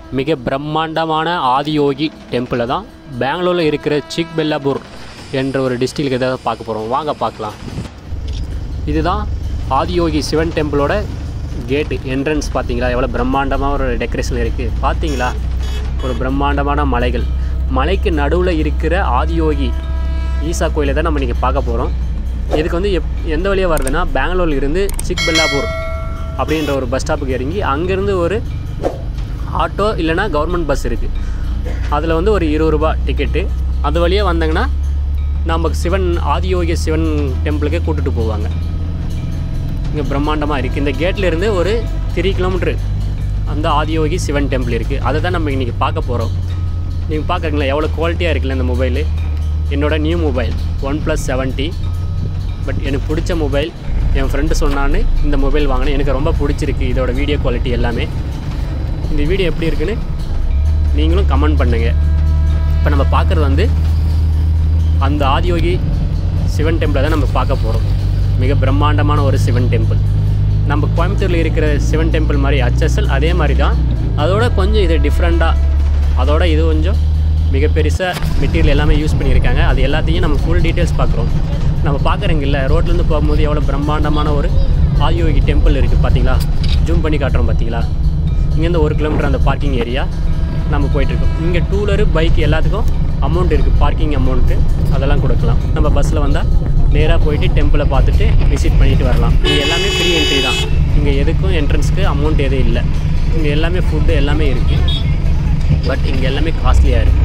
மிக பிரம்மாண்டமான ஆதியோகி டெம்பிளில் தான் பெங்களூரில் இருக்கிற சிக் பெல்லாபூர் என்ற ஒரு டிஸ்ட்ரிக்ட் ஏதாவது பார்க்க போகிறோம் வாங்க பார்க்கலாம் இதுதான் ஆதியோகி சிவன் டெம்பிளோட கேட்டு என்ட்ரன்ஸ் பார்த்தீங்களா எவ்வளோ பிரம்மாண்டமாக ஒரு டெக்கரேஷன் இருக்குது பார்த்தீங்களா ஒரு பிரம்மாண்டமான மலைகள் மலைக்கு நடுவில் இருக்கிற ஆதியோகி ஈசா கோயிலை தான் நம்ம இன்றைக்கி பார்க்க போகிறோம் இதுக்கு வந்து எப் எந்த வழியாக வருதுன்னா பெங்களூர்ல இருந்து சிக் பெல்லாபூர் அப்படின்ற ஒரு பஸ் ஸ்டாப்புக்கு இறங்கி அங்கேருந்து ஒரு ஆட்டோ இல்லைன்னா கவர்மெண்ட் பஸ் இருக்குது அதில் வந்து ஒரு இருபது ரூபா டிக்கெட்டு அது வழியாக வந்தாங்கன்னா நமக்கு சிவன் ஆதியோகி சிவன் டெம்பிளுக்கே கூட்டிகிட்டு போவாங்க இங்கே பிரம்மாண்டமாக இருக்குது இந்த கேட்ல இருந்து ஒரு த்ரீ கிலோமீட்ரு அந்த ஆதியோகி சிவன் டெம்பிள் இருக்குது அதை தான் நம்ம இன்றைக்கி பார்க்க போகிறோம் நீங்கள் பார்க்குறீங்களா எவ்வளோ குவாலிட்டியாக இருக்குல்ல இந்த மொபைலு என்னோட new mobile one plus seventy but எனக்கு பிடிச்ச மொபைல் என் ஃப்ரெண்டு சொன்னான்னு இந்த மொபைல் வாங்கினேன் எனக்கு ரொம்ப பிடிச்சிருக்கு இதோட வீடியோ குவாலிட்டி எல்லாமே இந்த வீடியோ எப்படி இருக்குன்னு நீங்களும் கமெண்ட் பண்ணுங்கள் இப்போ நம்ம பார்க்குறது வந்து அந்த ஆதியோகி சிவன் டெம்பிளை தான் நம்ம பார்க்க போகிறோம் மிக பிரம்மாண்டமான ஒரு சிவன் டெம்பிள் நம்ம கோயம்புத்தூரில் இருக்கிற சிவன் டெம்பிள் மாதிரி ஹச்எஸ்எல் அதே மாதிரி தான் அதோட கொஞ்சம் இது டிஃப்ரெண்ட்டாக அதோட இது கொஞ்சம் மிக பெருசாக மெட்டீரியல் எல்லாமே யூஸ் பண்ணியிருக்காங்க அது எல்லாத்தையும் நம்ம ஃபுல் டீட்டெயில்ஸ் பார்க்குறோம் நம்ம பார்க்குறீங்கல்ல ரோட்லேருந்து போகும்போது எவ்வளோ பிரம்மாண்டமான ஒரு ஆதியோகி டெம்பிள் இருக்குது பார்த்தீங்களா ஜூம் பண்ணி காட்டுறோம் பார்த்தீங்களா இங்கேருந்து ஒரு கிலோமீட்டர் அந்த பார்க்கிங் ஏரியா நம்ம போயிட்டுருக்கோம் இங்கே டூ வீலரு பைக் எல்லாத்துக்கும் அமௌண்ட் இருக்குது பார்க்கிங் அமௌண்ட்டு அதெல்லாம் கொடுக்கலாம் நம்ம பஸ்ஸில் வந்தால் நேராக போயிட்டு டெம்பிளை பார்த்துட்டு விசிட் பண்ணிட்டு வரலாம் இங்கே எல்லாமே ஃப்ரீ என்ட்ரி தான் இங்கே எதுக்கும் என்ட்ரன்ஸ்க்கு அமௌண்ட் எதுவும் இல்லை இங்கே எல்லாமே ஃபுட்டு எல்லாமே இருக்குது பட் இங்கே எல்லாமே காஸ்ட்லியாக இருக்குது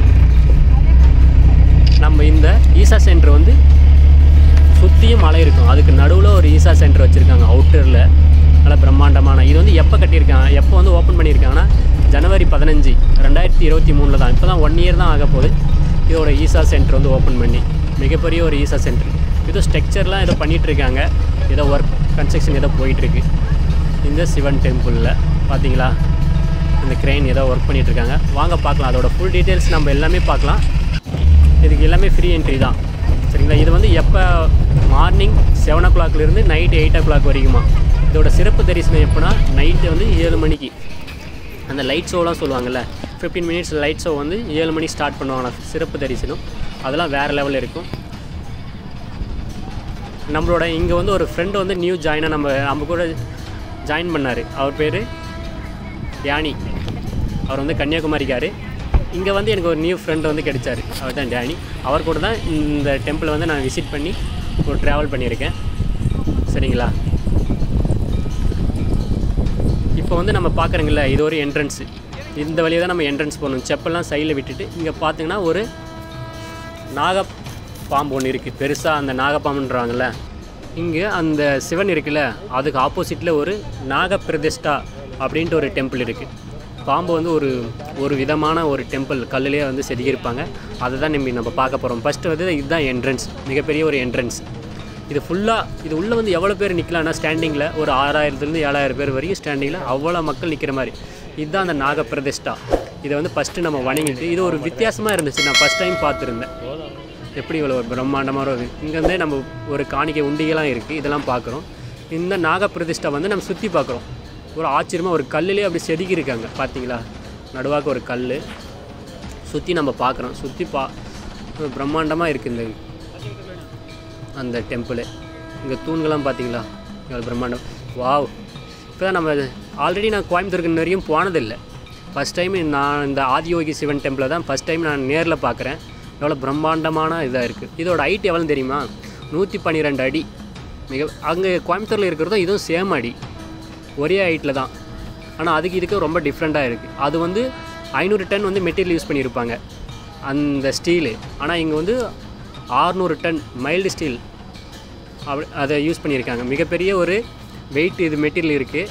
நம்ம இந்த ஈசா சென்டர் வந்து சுற்றியும் மலை இருக்கும் அதுக்கு நடுவில் ஒரு ஈசா சென்டர் வச்சுருக்காங்க அவுட்டரில் நல்லா பிரம்மாண்டமான இது வந்து எப்போ கட்டியிருக்காங்க எப்போ வந்து ஓப்பன் பண்ணியிருக்காங்கன்னா ஜனவரி பதினஞ்சு ரெண்டாயிரத்தி இருபத்தி மூணில் தான் இப்போ தான் ஒன் இயர் தான் ஆக போகுது இதோட ஈசா சென்டர் வந்து ஓப்பன் பண்ணி மிகப்பெரிய ஒரு ஈசா சென்டர் ஏதோ ஸ்ட்ரக்சர்லாம் ஏதோ பண்ணிகிட்டு இருக்காங்க ஏதோ ஒர்க் கன்ஸ்ட்ரக்ஷன் ஏதோ போயிட்டுருக்கு இந்த சிவன் டெம்பிளில் பார்த்தீங்களா இந்த க்ரெயின் ஏதோ ஒர்க் பண்ணிகிட்டு இருக்காங்க வாங்க பார்க்கலாம் அதோட ஃபுல் டீட்டெயில்ஸ் நம்ம எல்லாமே பார்க்கலாம் இதுக்கு எல்லாமே ஃப்ரீ என்ட்ரி தான் சரிங்களா இது வந்து எப்போ மார்னிங் செவன் ஓ கிளாக்லேருந்து நைட் எயிட் ஓ கிளாக் வரைக்குமா இதோட சிறப்பு தரிசனம் எப்போனா நைட்டு வந்து ஏழு மணிக்கு அந்த லைட் ஷோலாம் சொல்லுவாங்கள்ல ஃபிஃப்டீன் மினிட்ஸ் லைட் ஷோ வந்து ஏழு மணிக்கு ஸ்டார்ட் பண்ணுவாங்க சிறப்பு தரிசனம் அதெல்லாம் வேறு லெவலில் இருக்கும் நம்மளோட இங்கே வந்து ஒரு ஃப்ரெண்டு வந்து நியூ ஜாயினாக நம்ம நம்ம கூட ஜாயின் பண்ணார் அவர் பேர் டேனி அவர் வந்து கன்னியாகுமரிக்கார் இங்கே வந்து எனக்கு ஒரு நியூ ஃப்ரெண்டு வந்து கிடைச்சார் அவர் தான் டேனி அவர் கூட தான் இந்த டெம்பிளை வந்து நான் விசிட் பண்ணி ஒரு ட்ராவல் பண்ணியிருக்கேன் சரிங்களா இப்போ வந்து நம்ம பார்க்குறோங்கள இது ஒரு என்ட்ரன்ஸு இந்த வழியாக தான் நம்ம என்ட்ரன்ஸ் போகணும் செப்பல்லாம் சைடில் விட்டுட்டு இங்கே பார்த்தீங்கன்னா ஒரு நாக பாம்பு ஒன்று இருக்குது பெருசாக அந்த நாகப்பாம்புன்றாங்கல்ல இங்கே அந்த சிவன் இருக்குல்ல அதுக்கு ஆப்போசிட்டில் ஒரு நாக பிரதிஷ்டா அப்படின்ட்டு ஒரு டெம்பிள் இருக்குது பாம்பு வந்து ஒரு ஒரு விதமான ஒரு டெம்பிள் கல்லுலேயே வந்து செதுக்கியிருப்பாங்க அதை தான் நம்ம நம்ம பார்க்க போகிறோம் ஃபஸ்ட்டு வந்து இதுதான் என்ட்ரன்ஸ் மிகப்பெரிய ஒரு என்ட்ரன்ஸ் இது ஃபுல்லாக இது உள்ளே வந்து எவ்வளோ பேர் நிற்கலாம்னா ஸ்டாண்டிங்கில் ஒரு ஆறாயிரத்துலேருந்து ஏழாயிரம் பேர் வரைக்கும் ஸ்டாண்டிங்கில் அவ்வளோ மக்கள் நிற்கிற மாதிரி இதுதான் அந்த நாக பிரதிஷ்டா இதை வந்து ஃபஸ்ட்டு நம்ம வணங்கிட்டு இது ஒரு வித்தியாசமாக இருந்துச்சு நான் ஃபஸ்ட் டைம் பார்த்துருந்தேன் எப்படி இவ்வளோ ஒரு பிரம்மாண்டமாக ஒரு இங்கேருந்தே நம்ம ஒரு காணிக்கை உண்டிகளாம் இருக்குது இதெல்லாம் பார்க்குறோம் இந்த நாக பிரதிஷ்டா வந்து நம்ம சுற்றி பார்க்குறோம் ஒரு ஆச்சரியமாக ஒரு கல்லுலேயே அப்படி செதுக்கியிருக்காங்க பார்த்தீங்களா நடுவாக்க ஒரு கல் சுற்றி நம்ம பார்க்குறோம் சுற்றி பா பிரம்மாண்டமாக இருக்குது இந்த அந்த டெம்பிளு இங்கே தூண்கள்லாம் பார்த்தீங்களா எவ்வளோ பிரம்மாண்டம் வாவ் இப்போ தான் நம்ம ஆல்ரெடி நான் கோயம்புத்தூருக்கு நிறையும் போனதில்லை ஃபஸ்ட் டைம் நான் இந்த ஆதியோகி சிவன் டெம்பிளை தான் ஃபஸ்ட் டைம் நான் நேரில் பார்க்குறேன் எவ்வளோ பிரம்மாண்டமான இதாக இருக்குது இதோட ஹைட் எவ்வளோ தெரியுமா நூற்றி பன்னிரெண்டு அடி மிக அங்கே கோயம்புத்தூரில் இருக்கிறதும் இதுவும் சேம் அடி ஒரே ஹைட்டில் தான் ஆனால் அதுக்கு இதுக்கு ரொம்ப டிஃப்ரெண்ட்டாக இருக்குது அது வந்து ஐநூறு டன் வந்து மெட்டீரியல் யூஸ் பண்ணியிருப்பாங்க அந்த ஸ்டீலு ஆனால் இங்கே வந்து ஆறுநூறு டன் மைல்டு ஸ்டீல் அப்படி அதை யூஸ் பண்ணியிருக்காங்க மிகப்பெரிய ஒரு வெயிட் இது மெட்டீரியல் இருக்குது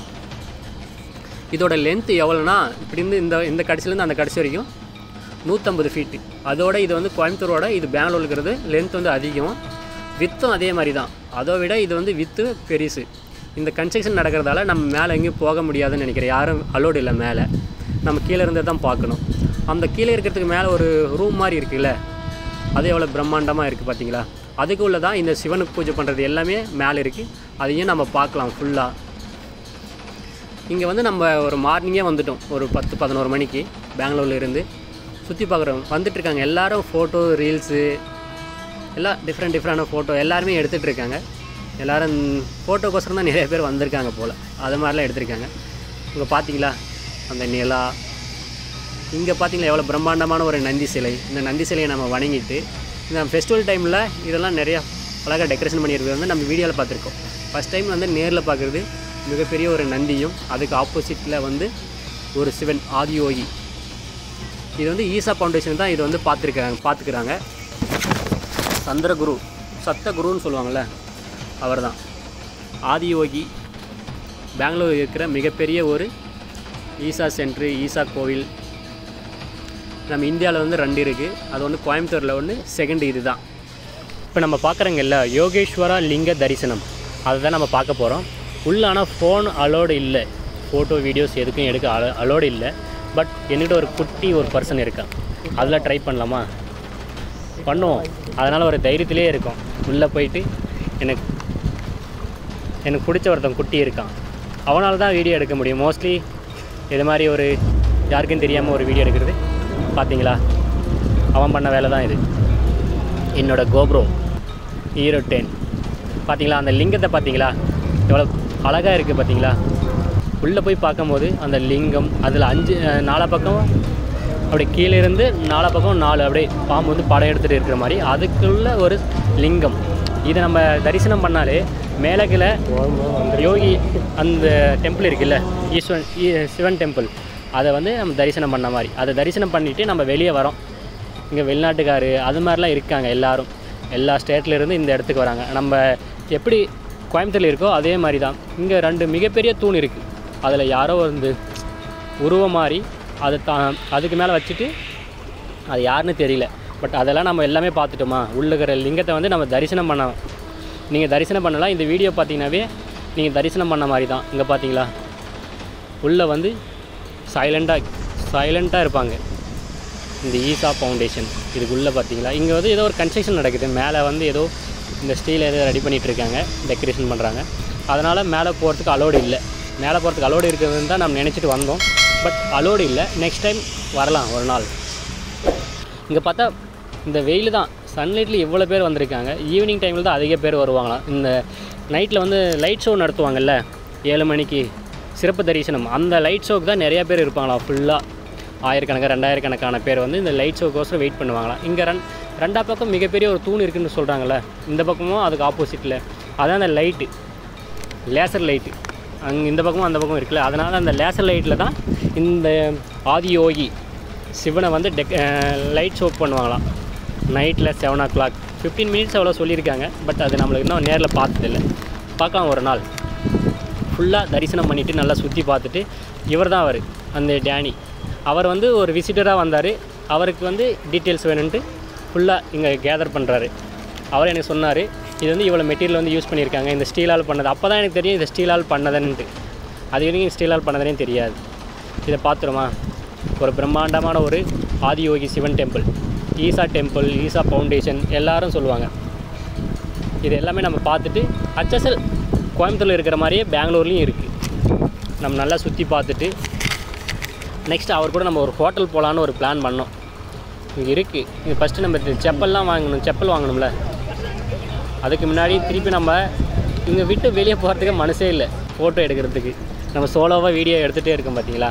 இதோட லென்த் எவ்வளோனா இப்படி இருந்து இந்த இந்த கடைசிலேருந்து அந்த கடைசி வரைக்கும் நூற்றம்பது ஃபீட்டு அதோட இது வந்து கோயம்புத்தூரோட இது பெங்களூர் இருக்கிறது லென்த் வந்து அதிகம் வித்தும் அதே மாதிரி தான் அதை விட இது வந்து வித்து பெருசு இந்த கன்ஸ்ட்ரக்ஷன் நடக்கிறதால நம்ம மேலே எங்கேயும் போக முடியாதுன்னு நினைக்கிறேன் யாரும் அலோடு இல்லை மேலே நம்ம கீழே இருந்து தான் பார்க்கணும் அந்த கீழே இருக்கிறதுக்கு மேலே ஒரு ரூம் மாதிரி இருக்குல்ல அது எவ்வளோ பிரம்மாண்டமாக இருக்குது பார்த்தீங்களா அதுக்கு உள்ள தான் இந்த சிவனுக்கு பூஜை பண்ணுறது எல்லாமே மேலே இருக்குது அதையும் நம்ம பார்க்கலாம் ஃபுல்லாக இங்கே வந்து நம்ம ஒரு மார்னிங்கே வந்துட்டோம் ஒரு பத்து பதினோரு மணிக்கு பெங்களூர்ல இருந்து சுற்றி பார்க்குறோம் வந்துட்டுருக்காங்க எல்லாரும் ஃபோட்டோ ரீல்ஸு எல்லாம் டிஃப்ரெண்ட் டிஃப்ரெண்டான ஃபோட்டோ எல்லாருமே எடுத்துகிட்டு இருக்காங்க எல்லோரும் ஃபோட்டோக்கோசரம் தான் நிறைய பேர் வந்திருக்காங்க போல் அது மாதிரிலாம் எடுத்திருக்காங்க இங்கே பார்த்தீங்களா அந்த நிலா இங்கே பார்த்தீங்களா எவ்வளோ பிரம்மாண்டமான ஒரு நந்தி சிலை இந்த நந்தி சிலையை நம்ம வணங்கிட்டு இந்த ஃபெஸ்டிவல் டைமில் இதெல்லாம் நிறையா அழகாக டெக்கரேஷன் பண்ணியிருக்கிறது வந்து நம்ம வீடியோவில் பார்த்துருக்கோம் ஃபஸ்ட் டைம் வந்து நேரில் பார்க்குறது மிகப்பெரிய ஒரு நந்தியும் அதுக்கு ஆப்போசிட்டில் வந்து ஒரு சிவன் ஆதியோகி இது வந்து ஈசா ஃபவுண்டேஷன் தான் இது வந்து பார்த்துருக்காங்க பார்த்துக்கிறாங்க சந்திரகுரு சத்தகுருன்னு சொல்லுவாங்கள்ல அவர் தான் ஆதியோகி பெங்களூர் இருக்கிற மிகப்பெரிய ஒரு ஈசா சென்ட்ரு ஈசா கோவில் நம்ம இந்தியாவில் வந்து ரெண்டு இருக்குது அது ஒன்று கோயம்புத்தூரில் ஒன்று செகண்ட் இது தான் இப்போ நம்ம பார்க்குறோங்கல்ல யோகேஸ்வரா லிங்க தரிசனம் அதை தான் நம்ம பார்க்க போகிறோம் உள்ள ஆனால் ஃபோன் அலோடு இல்லை ஃபோட்டோ வீடியோஸ் எதுக்கும் எடுக்க அலோ அலோடு இல்லை பட் என்கிட்ட ஒரு குட்டி ஒரு பர்சன் இருக்கான் அதில் ட்ரை பண்ணலாமா பண்ணுவோம் அதனால் ஒரு தைரியத்திலே இருக்கும் உள்ளே போயிட்டு எனக்கு எனக்கு பிடிச்ச ஒருத்தன் குட்டி இருக்கான் அவனால தான் வீடியோ எடுக்க முடியும் மோஸ்ட்லி இது மாதிரி ஒரு யாருக்கும் தெரியாமல் ஒரு வீடியோ எடுக்கிறது பார்த்தீங்களா அவன் பண்ண வேலை தான் இது என்னோட கோப்ரோ ஹீரோ டென் பார்த்தீங்களா அந்த லிங்கத்தை பார்த்தீங்களா எவ்வளோ அழகாக இருக்குது பார்த்தீங்களா உள்ளே போய் பார்க்கும்போது அந்த லிங்கம் அதில் அஞ்சு அஹ், நாலா பக்கம் அப்படியே கீழே இருந்து நாலா பக்கம் நாலு அப்படியே பாம்பு வந்து படம் எடுத்துகிட்டு இருக்கிற மாதிரி அதுக்குள்ள ஒரு லிங்கம் இதை நம்ம தரிசனம் பண்ணாலே மேலே கீழே யோகி அந்த டெம்பிள் இருக்குல்ல ஈஸ்வரன் ஈ- சிவன் டெம்பிள் அதை வந்து நம்ம தரிசனம் பண்ண மாதிரி அதை தரிசனம் பண்ணிவிட்டு நம்ம வெளியே வரோம் இங்கே வெளிநாட்டுக்காரு அது மாதிரிலாம் இருக்காங்க எல்லாரும் எல்லா ஸ்டேட்ல இருந்து இந்த இடத்துக்கு வராங்க நம்ம எப்படி கோயம்புத்தூர்ல இருக்கோ அதே மாதிரி தான் இங்கே ரெண்டு மிகப்பெரிய தூண் இருக்குது அதில் யாரோ வந்து உருவம் மாதிரி அதை தா அதுக்கு மேலே வச்சுட்டு அது யாருன்னு தெரியல பட் அதெல்லாம் நம்ம எல்லாமே பார்த்துட்டோமா உள்ள இருக்கிற லிங்கத்தை வந்து நம்ம தரிசனம் பண்ண நீங்கள் தரிசனம் பண்ணலாம் இந்த வீடியோ பார்த்தீங்கன்னாவே நீங்கள் தரிசனம் பண்ண மாதிரி தான் இங்கே பார்த்தீங்களா உள்ளே வந்து சைலண்ட்டாக சைலண்ட்டாக இருப்பாங்க இந்த ஈசா ஃபவுண்டேஷன் இதுக்குள்ளே பார்த்தீங்களா இங்கே வந்து ஏதோ ஒரு கன்ஸ்ட்ரக்ஷன் நடக்குது மேலே வந்து ஏதோ இந்த ஸ்டீல் ஏதோ ரெடி பண்ணிகிட்டு இருக்காங்க டெக்கரேஷன் பண்ணுறாங்க அதனால் மேலே போகிறதுக்கு அலோடு இல்லை மேலே போகிறதுக்கு அலோடு இருக்கிறதுன்னு தான் நம்ம நினச்சிட்டு வந்தோம் பட் அலோடு இல்லை நெக்ஸ்ட் டைம் வரலாம் ஒரு நாள் இங்கே பார்த்தா இந்த வெயில் தான் சன்லைட்டில் இவ்வளோ பேர் வந்திருக்காங்க ஈவினிங் டைமில் தான் அதிக பேர் வருவாங்களாம் இந்த நைட்டில் வந்து லைட் ஷோ நடத்துவாங்கல்ல ஏழு மணிக்கு சிறப்பு தரிசனம் அந்த லைட் ஷோக்கு தான் நிறையா பேர் இருப்பாங்களாம் ஃபுல்லாக ஆயிரக்கணக்கான ரெண்டாயிரக்கணக்கான பேர் வந்து இந்த லைட் ஷோக்கோசரம் வெயிட் பண்ணுவாங்களாம் இங்கே ரெண் ரெண்டா பக்கம் மிகப்பெரிய ஒரு தூண் இருக்குன்னு சொல்கிறாங்கல்ல இந்த பக்கமும் அதுக்கு ஆப்போசிட்டில் அதான் அந்த லைட்டு லேசர் லைட்டு அங்கே இந்த பக்கமும் அந்த பக்கம் இருக்குல்ல அதனால் அந்த லேசர் லைட்டில் தான் இந்த ஆதியோகி சிவனை வந்து டெக் லைட் ஷோ பண்ணுவாங்களாம் நைட்டில் seven o'clock fifteen minutes அவ்வளோ சொல்லியிருக்காங்க பட் அது நம்மளுக்கு இன்னும் நேரில் பார்த்ததில்ல பார்க்கலாம் ஒரு நாள் ஃபுல்லாக தரிசனம் பண்ணிவிட்டு நல்லா சுற்றி பார்த்துட்டு இவர் தான் அவர் அந்த டேனி அவர் வந்து ஒரு விசிட்டராக வந்தார் அவருக்கு வந்து டீட்டெயில்ஸ் வேணும்ன்ட்டு ஃபுல்லாக இங்கே கேதர் பண்ணுறாரு அவர் எனக்கு சொன்னார் இது வந்து இவ்வளோ மெட்டீரியல் வந்து யூஸ் பண்ணியிருக்காங்க இந்த ஸ்டீலால் பண்ணது அப்போ தான் எனக்கு தெரியும் இந்த ஸ்டீலால் பண்ணதுன்ட்டு அது வரைக்கும் ஸ்டீலால் பண்ணதுனே தெரியாது இதை பார்த்துருமா ஒரு பிரம்மாண்டமான ஒரு Adiyogi Sivan temple Isha temple Isha foundation எல்லாரும் சொல்லுவாங்க இது எல்லாமே நம்ம பார்த்துட்டு ஹச்எஸ்எல் கோயம்புத்தூரில் இருக்கிற மாதிரியே பெங்களூர்லேயும் இருக்குது நம்ம நல்லா சுற்றி பார்த்துட்டு நெக்ஸ்ட் அவர் கூட நம்ம ஒரு ஹோட்டல் போகலான்னு ஒரு பிளான் பண்ணோம் இங்கே இருக்குது இது ஃபஸ்ட்டு நம்ம இது செப்பல்லாம் வாங்கணும் செப்பல் வாங்கணும்ல அதுக்கு முன்னாடி திருப்பி நம்ம இங்கே விட்டு வெளியே போகிறதுக்கு மனசே இல்லை ஃபோட்டோ எடுக்கிறதுக்கு நம்ம சோலோவாக வீடியோ எடுத்துகிட்டே இருக்கோம் பார்த்தீங்களா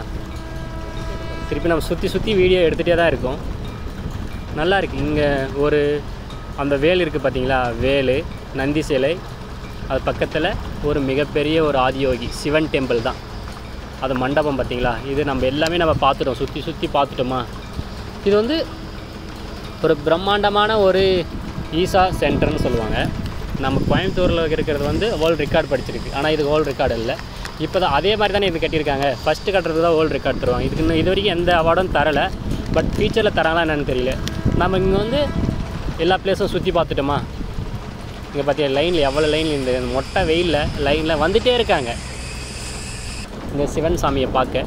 திருப்பி நம்ம சுற்றி சுற்றி வீடியோ எடுத்துகிட்டே தான் இருக்கோம் நல்லா இருக்கு இங்கே ஒரு அந்த வேல் இருக்குது பார்த்தீங்களா வேல் நந்தி சிலை அது பக்கத்தில் ஒரு மிகப்பெரிய ஒரு ஆதியோகி சிவன் டெம்பிள் தான் அது மண்டபம் பார்த்தீங்களா இது நம்ம எல்லாமே நம்ம பார்த்துட்டோம் சுற்றி சுற்றி பார்த்துட்டோமா இது வந்து ஒரு பிரம்மாண்டமான ஒரு ஈசா சென்டர்னு சொல்லுவாங்க நம்ம கோயம்புத்தூரில் இருக்கிறது வந்து வேர்ல்டு ரெக்கார்ட் படிச்சிருக்கு ஆனால் இது வேர்ல்டு ரெக்கார்டு இல்லை இப்போ தான் அதே மாதிரி தானே இது கட்டியிருக்காங்க ஃபஸ்ட்டு கட்டுறது தான் வேர்ல்டு ரெக்கார்ட் தருவாங்க இதுக்கு இன்னும் இது வரைக்கும் எந்த அவார்டும் தரலை பட் ஃபியூச்சரில் தராங்களா என்னன்னு தெரியல நம்ம இங்கே வந்து எல்லா பிளேஸும் சுற்றி பார்த்துட்டோமா இங்கே பார்த்தியா லைனில் எவ்வளோ லைனில் இந்த மொட்டை வெயிலில் லைனில் வந்துகிட்டே இருக்காங்க இந்த சிவன் சாமியை பார்க்க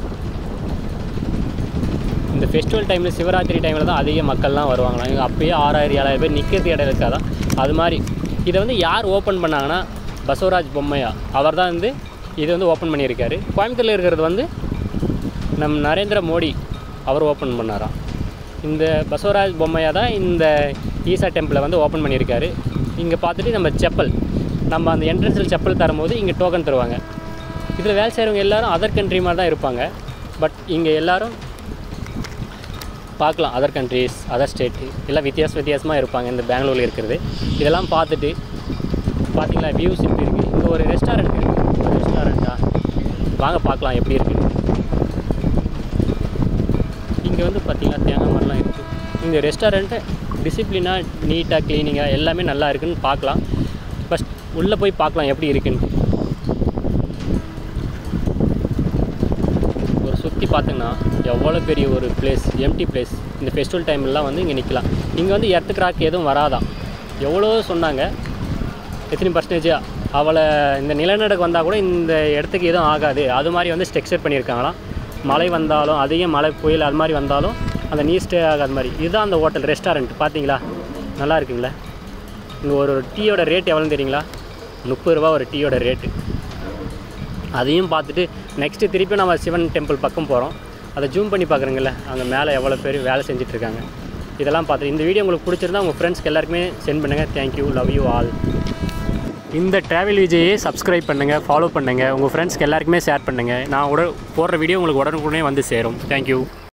இந்த ஃபெஸ்டிவல் டைமில் சிவராத்திரி டைமில் தான் அதிக மக்கள்லாம் வருவாங்களாம் இங்கே அப்பயே ஆறாயிரம் ஏழாயிரம் பேர் நிற்கிறது இடம் இருக்காதான் அது மாதிரி இதை வந்து யார் ஓப்பன் பண்ணாங்கன்னா பசவராஜ் பொம்மையா அவர் தான் வந்து இது வந்து ஓப்பன் பண்ணியிருக்காரு கோயம்புத்தூரில் இருக்கிறது வந்து நம் நரேந்திர மோடி அவர் ஓப்பன் பண்ணாராம் இந்த பசவராஜ் பொம்மையாக தான் இந்த ஈசா டெம்பிளை வந்து ஓப்பன் பண்ணியிருக்காரு இங்கே பார்த்துட்டு நம்ம செப்பல் நம்ம அந்த என்ட்ரன்ஸில் செப்பல் தரும்போது இங்கே டோக்கன் தருவாங்க இதில் வேலை செய்கிறவங்க எல்லாரும் அதர் கண்ட்ரி மாதிரி தான் இருப்பாங்க பட் இங்கே எல்லாரும் பார்க்கலாம் அதர் கண்ட்ரீஸ் அதர் ஸ்டேட்டு எல்லாம் வித்தியாச வித்தியாசமாக இருப்பாங்க இந்த பெங்களூரில் இருக்கிறது இதெல்லாம் பார்த்துட்டு பார்த்தீங்களா வியூஸ் எப்படி இருக்குது இங்கே ஒரு ரெஸ்டாரண்ட் இருக்குது ரெஸ்டாரண்ட்டா வாங்க பார்க்கலாம் எப்படி இருக்குது இங்கே வந்து பார்த்தீங்கன்னா தேங்காய் மரம்லாம் இருக்குது இந்த ரெஸ்டாரண்ட்டு டிசிப்ளினாக நீட்டாக க்ளீனிங்காக எல்லாமே நல்லா இருக்குன்னு பார்க்கலாம் ஃபஸ்ட் உள்ளே போய் பார்க்கலாம் எப்படி இருக்குன்னு ஒரு சுற்றி பார்த்தீங்கன்னா எவ்வளோ பெரிய ஒரு பிளேஸ் எம்டி பிளேஸ் இந்த ஃபெஸ்டிவல் டைம்லாம் வந்து இங்கே நிற்கலாம் இங்கே வந்து எர்த்து கிராக் எதுவும் வராதான் எவ்வளோ சொன்னாங்க எத்தனை பர்சன்டேஜ் அவளை இந்த நிலநடுக்கு வந்தால் கூட இந்த இடத்துக்கு எதுவும் ஆகாது அது மாதிரி வந்து ஸ்ட்ரக்சர் பண்ணியிருக்காங்களாம் மழை வந்தாலும் அதிகம் மழை புயல் அது மாதிரி வந்தாலும் அந்த நீர் ஸ்டே ஆகாத மாதிரி இதுதான் அந்த ஹோட்டல் ரெஸ்டாரண்ட் பார்த்தீங்களா நல்லா இருக்குங்களா இங்கே ஒரு டீயோட ரேட் எவ்வளோன்னு தெரியுங்களா முப்பது ரூபா ஒரு டீயோட ரேட்டு அதையும் பார்த்துட்டு நெக்ஸ்ட்டு திருப்பி நம்ம சிவன் டெம்பிள் பக்கம் போகிறோம் அதை ஜூம் பண்ணி பார்க்குறீங்கள அங்கே மேலே எவ்வளோ பேர் வேலை செஞ்சுட்ருக்காங்க இதெல்லாம் பார்த்து இந்த வீடியோ உங்களுக்கு பிடிச்சிருந்தா உங்கள் ஃப்ரெண்ட்ஸ்க்கு எல்லாருக்குமே சென்ட் பண்ணுங்கள் தேங்க்யூ லவ் யூ ஆல் இந்த ட்ராவல் விஜயை சப்ஸ்கிரைப் பண்ணுங்கள் ஃபாலோ பண்ணுங்கள் உங்கள் ஃப்ரெண்ட்ஸ்க்கு எல்லாருக்குமே ஷேர் பண்ணுங்கள் நான் உட போடுற வீடியோ உங்களுக்கு உடனுக்குடனே வந்து சேரும் தேங்க்யூ